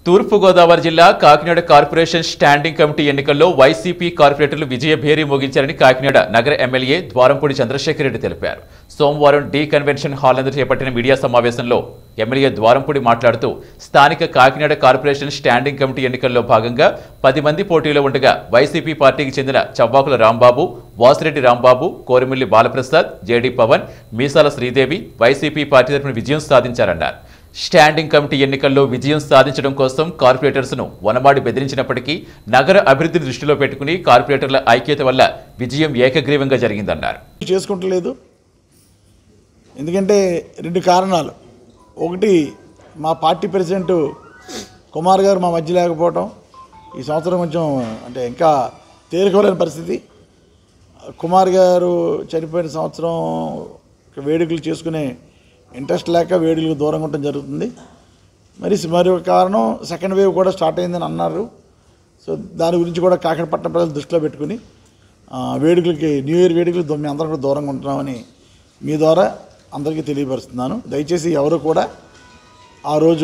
తూర్పుగోదావరి జిల్లా Kakinada corporation standing committee ఎన్నికల్లో వైసీపీ కార్పొరేటర్లు విజయ భేరీ మోగించారని కాకినాడ నగర ఎమ్మెల్యే ద్వారంపూడి చంద్రశేఖర్ రెడ్డి తెలిపారు సోమవారం డి కన్వెన్షన్ హాల్ నందు చేపట్టిన మీడియా సమావేశంలో ఎమ్మెల్యే ద్వారంపూడి మాట్లాడుతూ స్థానిక కాకినాడ కార్పొరేషన్ స్టాండింగ్ కమిటీ ఎన్నికల్లో భాగంగా పది మంది పోటీలో ఉండగా వైసీపీ పార్టీకి చెందిన చవ్వాకుల రాంబాబు వాసిరెడ్డి రాంబాబు కోరిమిల్లి బాలప్రసాద్ జేడీ పవన్ మీసాల శ్రీదేవి వైసీపీ పార్టీ తరఫున విజయం సాధించారన్నారు స్టాండింగ్ కమిటీ ఎన్నికల్లో విజయం సాధించడం కోసం కార్పొరేటర్స్ను వనమాడి బెదిరించినప్పటికీ నగర అభివృద్ధిని దృష్టిలో పెట్టుకుని కార్పొరేటర్ల ఐక్యత వల్ల విజయం ఏకగ్రీవంగా జరిగిందన్నారు చేసుకుంటలేదు ఎందుకంటే రెండు కారణాలు ఒకటి మా పార్టీ ప్రెసిడెంట్ కుమార్ గారు మా మధ్య లేకపోవటం ఈ సంవత్సరం కొంచెం అంటే ఇంకా తేలికోలేని పరిస్థితి కుమార్ గారు చనిపోయిన సంవత్సరం వేడుకలు చేసుకునే ఇంట్రెస్ట్ లేక వేడుకలకు దూరంగా ఉండటం జరుగుతుంది మరి మరి ఒక కారణం సెకండ్ వేవ్ కూడా స్టార్ట్ అయిందని అన్నారు సో దాని గురించి కూడా కాకినాడపట్నం ప్రజలు దృష్టిలో పెట్టుకుని ఆ, వేడుకలకి న్యూ ఇయర్ వేడుకలు దో- మేము అందరం కూడా దూరంగా ఉంటున్నామని మీ ద్వారా అందరికీ తెలియపరుస్తున్నాను దయచేసి ఎవరు కూడా ఆ రోజు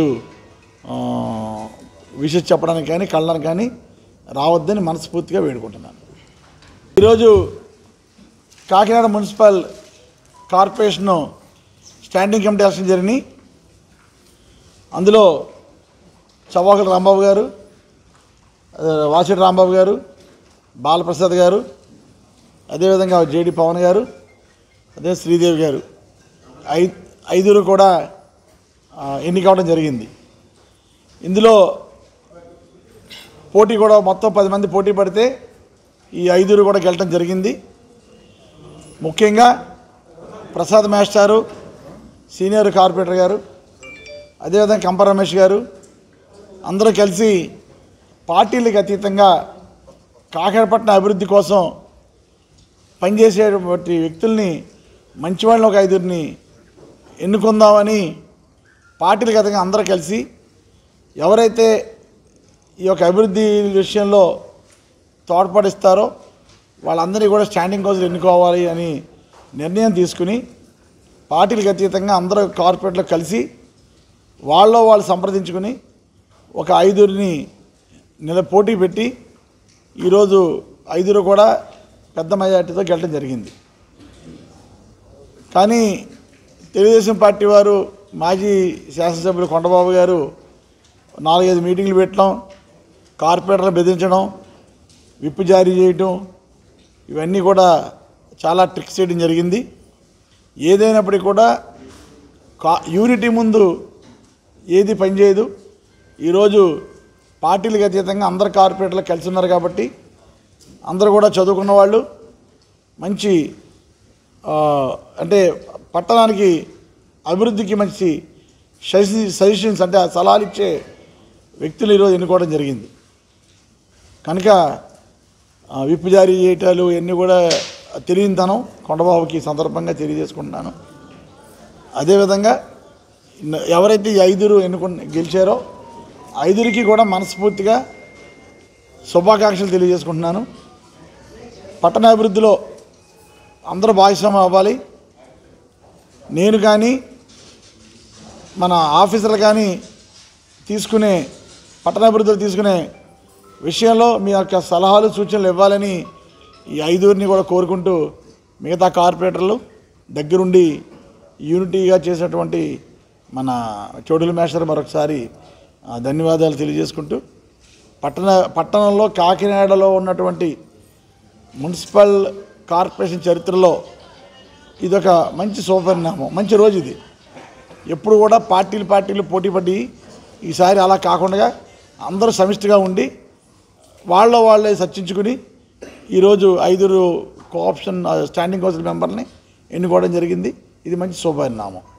విషయం చెప్పడానికి కానీ కళ్ళడానికి కానీ రావద్దని మనస్ఫూర్తిగా వేడుకుంటున్నాను ఈరోజు Kakinada municipal corporation standing committee election జరిగినాయి అందులో చవాకుల రాంబాబు గారు ఆ, వాసిరెడ్డి రాంబాబు గారు బాలప్రసాద్ గారు అదేవిధంగా జేడి పవన్ గారు అదే శ్రీదేవి గారు ఐ ఐదుగురు కూడా ఆ, ఎన్నికవడం జరిగింది ఇందులో పోటీ కూడా మొత్తం పది మంది పోటీ పడితే ఈ ఐదుగురు కూడా గెలటం జరిగింది ముఖ్యంగా ప్రసాద్ మాస్టారు సీనియర్ కార్పొరేటర్ గారు అదేవిధంగా కంప రమేష్ గారు అందరూ కలిసి పార్టీలకు అతీతంగా కాకినాడపట్నం అభివృద్ధి కోసం పనిచేసేటువంటి వ్యక్తుల్ని మంచి వాళ్ళని ఒక ఐదుగురిని ఎన్నుకుందామని పార్టీలకు అతీతంగా అందరూ కలిసి ఎవరైతే ఈ యొక్క అభివృద్ధి విషయంలో తోడ్పడిస్తారో వాళ్ళందరినీ కూడా స్టాండింగ్ కౌన్సిల్ ఎన్నుకోవాలి అని నిర్ణయం తీసుకుని పార్టీలకు అతీతంగా అందరూ కార్పొరేట్లో కలిసి వాళ్ళలో వాళ్ళు సంప్రదించుకుని ఒక ఐదుగురిని నిల పోటీ పెట్టి ఈరోజు ఐదుగురు కూడా పెద్ద మెజార్టీతో గెలటం జరిగింది కానీ తెలుగుదేశం పార్టీ వారు మాజీ శాసనసభ్యులు కొండబాబు గారు నాలుగైదు మీటింగ్లు పెట్టడం కార్పొరేటర్లు బెదిరించడం విప్పు జారీ చేయటం ఇవన్నీ కూడా చాలా ట్రిక్స్ చేయడం జరిగింది ఏదైనప్పటికీ కూడా కా యూనిటీ ముందు ఏది పనిచేయదు ఈరోజు పార్టీలకు అతీతంగా అందరు కార్పొరేటర్లు కలిసి ఉన్నారు కాబట్టి అందరూ కూడా చదువుకున్న వాళ్ళు మంచి ఆ, అంటే పట్టణానికి అభివృద్ధికి మంచి సజెషన్స్ సజెషన్స్ అంటే ఆ సలహాలు ఇచ్చే వ్యక్తులు ఈరోజు ఎన్నుకోవడం జరిగింది కనుక ఆ, విప్పు జారీ చేయటాలు ఇవన్నీ కూడా తెలియనితనం కొండబాబుకి ఈ సందర్భంగా తెలియజేసుకుంటున్నాను అదేవిధంగా న- ఎవరైతే ఈ ఐదుగురు ఎన్నుకు గెలిచారో ఐదుగురికి కూడా మనస్ఫూర్తిగా శుభాకాంక్షలు తెలియజేసుకుంటున్నాను పట్టణాభివృద్ధిలో అందరూ భాగస్వామ్యం అవ్వాలి నేను కానీ మన ఆఫీసర్లు కానీ తీసుకునే పట్టణాభివృద్ధిలో తీసుకునే విషయంలో మీ యొక్క సలహాలు సూచనలు ఇవ్వాలని ఈ ఐదుగురిని కూడా కోరుకుంటూ మిగతా కార్పొరేటర్లు దగ్గరుండి యూనిటీగా చేసినటువంటి మన చోడుల మేస్టర్ మరొకసారి ఆ, ధన్యవాదాలు తెలియజేసుకుంటూ పట్టణ పట్టణంలో కాకినాడలో ఉన్నటువంటి మున్సిపల్ కార్పొరేషన్ చరిత్రలో ఇదొక మంచి శుభపరిణామం మంచి రోజు ఇది ఎప్పుడు కూడా పార్టీలు పార్టీలు పోటీ పడి ఈసారి అలా కాకుండా అందరూ సమిష్టిగా ఉండి వాళ్ళ వాళ్ళే చర్చించుకుని ఈరోజు ఐదుగురు కోఆప్షన్ స్టాండింగ్ కౌన్సిల్ మెంబర్ని ఎన్నుకోవడం జరిగింది ఇది మంచి శుభపరిణామం